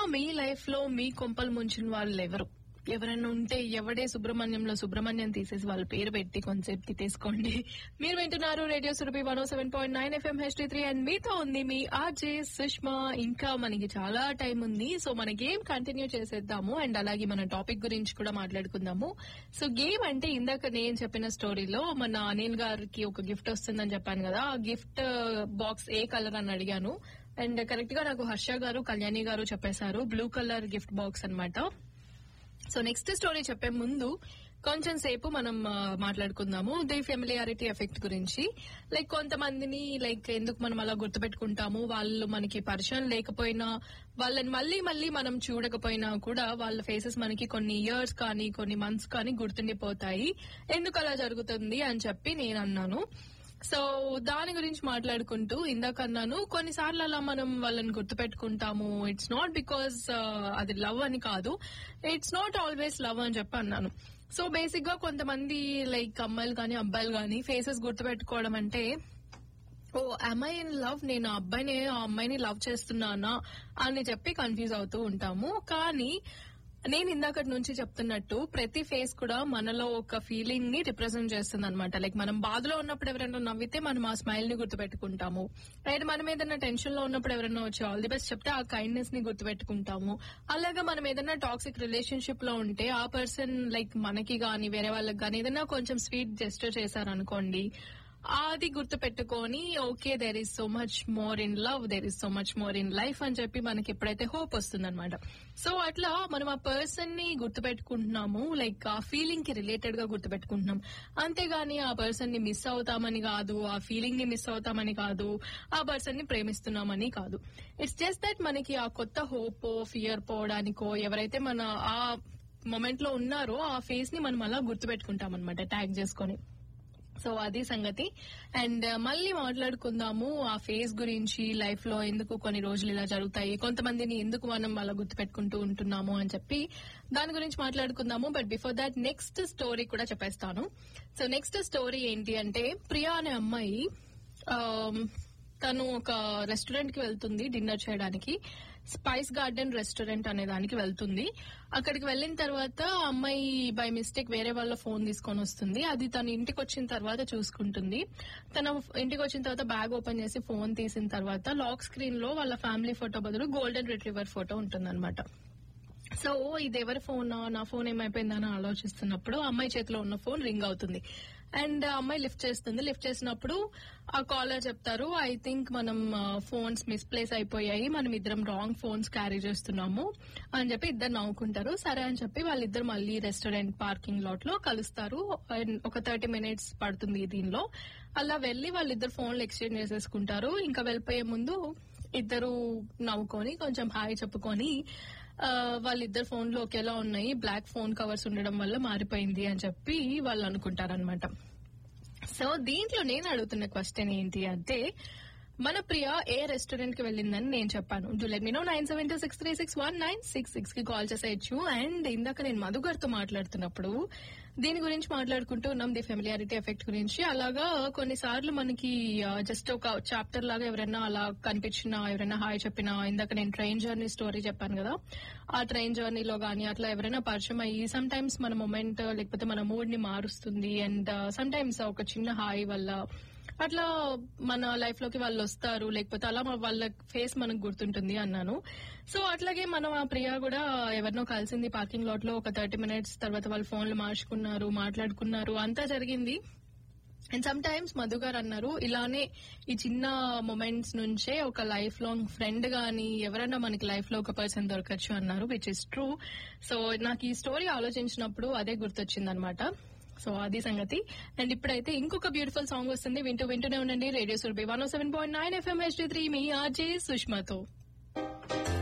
మీ life లో మీ కొంపలు ముంచిన వాళ్ళు ఎవరు ఎవరైనా ఉంటే ఎవడే సుబ్రహ్మణ్యంలో సుబ్రహ్మణ్యం తీసేసి వాళ్ళ పేరు పెట్టి కొంచెంసేపు తిట్టేసుకోండి మీరు వింటున్నారు radio Surabhi one seven point nine FM HD three and మీతో ఉంది మీ ఆర్జే సుష్మా ఇంకా మనకి చాలా టైం ఉంది సో మన గేమ్ కంటిన్యూ చేసేద్దాము అండ్ అలాగే మన టాపిక్ గురించి కూడా మాట్లాడుకుందాము సో గేమ్ అంటే ఇందాక నేను చెప్పిన స్టోరీలో మన అనిల్ గారికి ఒక గిఫ్ట్ వస్తుందని చెప్పాను కదా ఆ గిఫ్ట్ బాక్స్ ఏ కలర్ అని అడిగాను అండ్ కరెక్ట్ గా నాకు హర్ష గారు కళ్యాణి గారు చెప్పేశారు బ్లూ కలర్ గిఫ్ట్ బాక్స్ అన్నమాట సో నెక్స్ట్ స్టోరీ చెప్పే ముందు కొంచెం సేపు మనం ఆ, మాట్లాడుకుందాము ది ఫెమిలియారిటీ ఎఫెక్ట్ గురించి లైక్ కొంతమందిని లైక్ ఎందుకు మనం అలా గుర్తుపెట్టుకుంటాము వాళ్ళు మనకి పరిచయం లేకపోయినా వాళ్ళని మళ్ళీ మళ్ళీ మనం చూడకపోయినా కూడా వాళ్ళ ఫేసెస్ మనకి కొన్ని ఇయర్స్ కానీ కొన్ని మంత్స్ కానీ గుర్తుండిపోతాయి ఎందుకు అలా జరుగుతుంది అని చెప్పి నేను అన్నాను సో దాని గురించి మాట్లాడుకుంటూ ఇందాక అన్నాను కొన్నిసార్లు అలా మనం వాళ్ళని గుర్తుపెట్టుకుంటాము ఇట్స్ నాట్ బికాస్ అది లవ్ అని కాదు ఇట్స్ నాట్ ఆల్వేస్ లవ్ అని చెప్పి అన్నాను సో బేసిక్ గా కొంతమంది లైక్ అమ్మాయిలు కానీ అబ్బాయిలు కానీ ఫేసెస్ గుర్తుపెట్టుకోవడం అంటే ఓ అమ్మాయి ఇన్ లవ్ నేను ఆ అబ్బాయిని ఆ అమ్మాయిని లవ్ చేస్తున్నానా అని చెప్పి కన్ఫ్యూజ్ అవుతూ ఉంటాము కానీ నేను ఇందాకటి నుంచి చెప్తున్నట్టు ప్రతి ఫేస్ కూడా మనలో ఒక ఫీలింగ్ ని రిప్రజెంట్ చేస్తుంది అనమాట లైక్ మనం బాధలో ఉన్నప్పుడు ఎవరైనా నవ్వితే మనం ఆ స్మైల్ ని గుర్తుపెట్టుకుంటాము లేదా మనం ఏదైనా టెన్షన్ లో ఉన్నప్పుడు ఎవరైనా వచ్చి ఆల్ ది బెస్ట్ చెప్తే ఆ కైండ్నెస్ ని గుర్తుపెట్టుకుంటాము అలాగే మనం ఏదైనా టాక్సిక్ రిలేషన్షిప్ లో ఉంటే ఆ పర్సన్ లైక్ మనకి గాని వేరే వాళ్ళకి గాని ఏదైనా కొంచెం స్వీట్ జెస్టర్ చేశారనుకోండి అది గుర్తు పెట్టుకొని okay there is so much more in love there is so much more in life అని చెప్పి మనకి ఎప్పుడైతే హోప్ వస్తుందన్నమాట సో అట్లా మనం ఆ పర్సన్ ని గుర్తు పెట్టుకుంటున్నాము లైక్ ఆ ఫీలింగ్ కి రిలేటెడ్ గా గుర్తు పెట్టుకుంటున్నాం అంతేగాని ఆ పర్సన్ ని మిస్ అవుతామని కాదు ఆ ఫీలింగ్ ని మిస్ అవుతామని కాదు ఆ పర్సన్ ని ప్రేమిస్తున్నామని కాదు ఇట్స్ జస్ట్ దట్ మనకి ఆ కొత్త హోప్ ఫియర్ పోవడానికో ఎవరైతే మన ఆ మొమెంట్ లో ఉన్నారో ఆ ఫేస్ ని మనం అలా గుర్తు పెట్టుకుంటాం అనమాట ట్యాగ్ చేసుకొని సో అది సంగతి అండ్ మళ్ళీ మాట్లాడుకుందాము ఆ ఫేస్ గురించి లైఫ్ లో ఎందుకు కొన్ని రోజులు ఇలా జరుగుతాయి కొంతమందిని ఎందుకు మనం అలా గుర్తుపెట్టుకుంటూ ఉంటున్నాము అని చెప్పి దాని గురించి మాట్లాడుకుందాము but before that next story కూడా చెప్పేస్తాను సో నెక్స్ట్ స్టోరీ ఏంటి అంటే ప్రియా అనే అమ్మాయి ఆమ్, తను ఒక రెస్టారెంట్ కి వెళ్తుంది డిన్నర్ చేయడానికి స్పైస్ గార్డెన్ రెస్టారెంట్ అనే దానికి వెళ్తుంది అక్కడికి వెళ్ళిన తర్వాత ఆ అమ్మాయి బై మిస్టేక్ వేరే వాళ్ళ ఫోన్ తీసుకొని వస్తుంది అది తను ఇంటికి వచ్చిన తర్వాత చూసుకుంటుంది తన ఇంటికి వచ్చిన తర్వాత బ్యాగ్ ఓపెన్ చేసి ఫోన్ తీసిన తర్వాత లాక్ స్క్రీన్ లో వాళ్ళ ఫ్యామిలీ ఫోటో బదులు గోల్డెన్ రిట్రీవర్ ఫోటో ఉంటుందన్నమాట సో ఇది ఎవరి ఫోన్ నా ఫోన్ ఏమైపోయిందని ఆలోచిస్తున్నప్పుడు ఆ అమ్మాయి చేతిలో ఉన్న ఫోన్ రింగ్ అవుతుంది అండ్ ఆ అమ్మాయి లిఫ్ట్ చేస్తుంది లిఫ్ట్ చేసినప్పుడు ఆ కాలర్ చెప్తారు ఐ థింక్ మనం ఫోన్స్ మిస్ప్లేస్ అయిపోయాయి మనం ఇద్దరం రాంగ్ ఫోన్స్ క్యారీ చేస్తున్నాము అని చెప్పి ఇద్దరు నవ్వుకుంటారు సరే అని చెప్పి వాళ్ళిద్దరు మళ్ళీ రెస్టారెంట్ పార్కింగ్ లాట్ లో కలుస్తారు And ఒక థర్టీ మినిట్స్ పడుతుంది దీనిలో అలా వెళ్లి వాళ్ళిద్దరు ఫోన్లు ఎక్స్చేంజ్ చేసేసుకుంటారు ఇంకా వెళ్ళిపోయే ముందు ఇద్దరు నవ్వుకొని కొంచెం హాయ్ చెప్పుకొని ఆ, వాళ్ళిద్దరు ఫోన్లు ఒకేలా ఉన్నాయి బ్లాక్ ఫోన్ కవర్స్ ఉండడం వల్ల మారిపోయింది అని చెప్పి వాళ్ళు అనుకుంటారనమాట సో దీంట్లో నేను అడుగుతున్న క్వశ్చన్ ఏంటి అంటే మన ప్రియ ఏ రెస్టారెంట్ కి వెళ్ళిందని నేను చెప్పాను do let me know nine seven two six three six one nine six six కి కాల్ చేసేయచ్చు అండ్ ఇందాక నేను మధు గారితో మాట్లాడుతున్నప్పుడు దీని గురించి మాట్లాడుకుంటూ ఉన్నాం ది ఫెమిలియారిటీ ఎఫెక్ట్ గురించి అలాగా కొన్నిసార్లు మనకి జస్ట్ ఒక చాప్టర్ లాగా ఎవరైనా అలా కనిపించినా ఎవరైనా హాయ్ చెప్పినా ఇందాక నేను ట్రైన్ జర్నీ స్టోరీ చెప్పాను కదా ఆ ట్రైన్ జర్నీలో గానీ అట్లా ఎవరైనా పరిచయం అయ్యి సమ్ టైమ్స్ మన మూమెంట్ లేకపోతే మన మూడ్ ని మారుస్తుంది అండ్ సమ్ టైమ్స్ ఒక చిన్న హాయ్ వల్ల అట్లా మన లైఫ్ లోకి వాళ్ళు వస్తారు లేకపోతే అలా మన- వాళ్ళ ఫేస్ మనకు గుర్తుంటుంది అన్నాను సో అట్లాగే మనం ఆ ప్రియా కూడా ఎవరినో కలిసింది పార్కింగ్ లాట్ లో ఒక థర్టీ మినిట్స్ తర్వాత వాళ్ళు ఫోన్లు మార్చుకున్నారు మాట్లాడుకున్నారు అంతా జరిగింది అండ్ సమ్ టైమ్స్ మధు గారు అన్నారు ఇలానే ఈ చిన్న మొమెంట్స్ నుంచే ఒక లైఫ్ లాంగ్ ఫ్రెండ్ గాని ఎవరైనా మనకి లైఫ్ లో ఒక పర్సన్ దొరకచ్చు అన్నారు విచ్ ఇస్ ట్రూ సో నాకు ఈ స్టోరీ ఆలోచించినప్పుడు అదే గుర్తొచ్చింది అనమాట సో అది సంగతి అండ్ ఇప్పుడైతే ఇంకొక బ్యూటిఫుల్ సాంగ్ వస్తుంది వింటూ వింటూనే ఉండండి radio Surabhi one seven point nine FM HD three మీ ఆర్జే సుష్మాతో